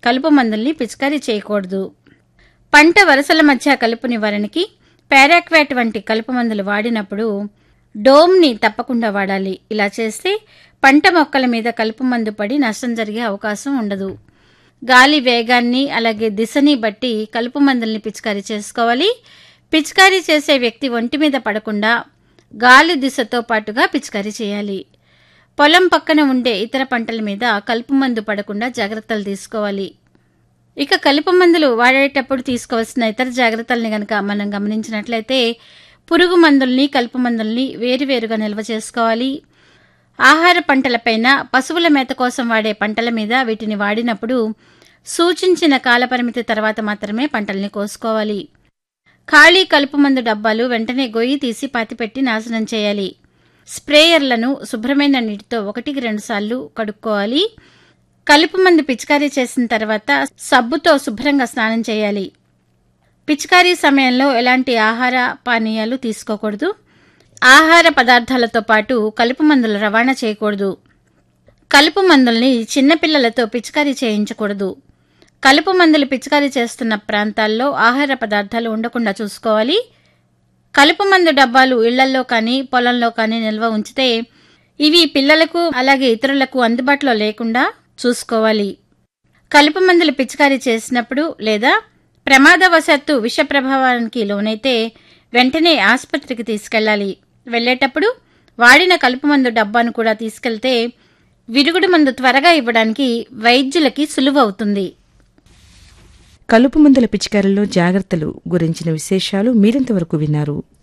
కలుపు మందుల్ని పిచికారీ చేయకూడదు పంట వరుసల మధ్య కలుపు నివారణకి పారాక్వాట్ వంటి కలుపు మందులు వాడినప్పుడు డోమ్ని తప్పకుండా వాడాలి ఇలా చేస్తే పంట మొక్కల మీద కలుపు మందు పడి నష్టం జరిగే అవకాశం ఉండదు గాలి వేగాన్ని అలాగే దిశని బట్టి కలుపు మందుల్ని పిచికారీ చేసుకోవాలి పిచికారీ చేసే వ్యక్తి ఒంటి మీద పడకుండా గాలి దిశతో పాటుగా పిచికారీ చేయాలి పొలం పక్కన ఉండే ఇతర పంటల మీద కలుపు మందు పడకుండా జాగ్రత్తలు తీసుకోవాలి ఇక కలుపు మందులు వాడేటప్పుడు తీసుకోవాల్సిన ఇతర జాగ్రత్తల్ని గనక మనం గమనించినట్లయితే పురుగు మందుల్ని కలుపు మందుల్ని వేరువేరుగా నిల్వ చేసుకోవాలి ఆహార పంటలపైన పశువుల మేత కోసం వాడే పంటల మీద వీటిని వాడినప్పుడు సూచించిన కాలపరిమితి తర్వాత మాత్రమే పంటల్ని కోసుకోవాలి ఖాళీ కలుపు మందు డబ్బాలు వెంటనే గొయ్యి తీసి పాతిపెట్టి నాశనం చేయాలి స్ప్రేయర్లను శుభ్రమైన నీటితో ఒకటికి రెండు సార్లు కడుక్కోవాలి కలుపు మందు పిచికారీ చేసిన తర్వాత సబ్బుతో శుభ్రంగా స్నానం చేయాలి పిచికారీ సమయంలో ఎలాంటి ఆహార పానీయాలు తీసుకోకూడదు ఆహార పదార్థాలతో పాటు కలుపు మందులు రవాణా చేయకూడదు కలుపు మందుల్ని చిన్నపిల్లలతో పిచికారీ చేయించకూడదు కలుపు మందులు పిచికారీ చేస్తున్న ప్రాంతాల్లో ఆహార పదార్థాలు ఉండకుండా చూసుకోవాలి కలుపు మందు డబ్బాలు ఇళ్లల్లో కానీ పొలంలో కానీ నిల్వ ఉంచితే ఇవి పిల్లలకు అలాగే ఇతరులకు అందుబాటులో లేకుండా చూసుకోవాలి కలుపు మందులు పిచికారీ చేసినప్పుడు లేదా ప్రమాదవశాత్తు విష ప్రభావానికి లోనైతే వెంటనే ఆసుపత్రికి తీసుకెళ్లాలి వెళ్లేటప్పుడు వాడిన కలుపు మందు డబ్బాను కూడా తీసుకెళ్తే విరుగుడు మందు త్వరగా ఇవ్వడానికి వైద్యులకి సులువు అవుతుంది కలుపు మందుల పిచికారీలో జాగ్రత్తలు గురించిన విశేషాలు మీరింతవరకు విన్నారు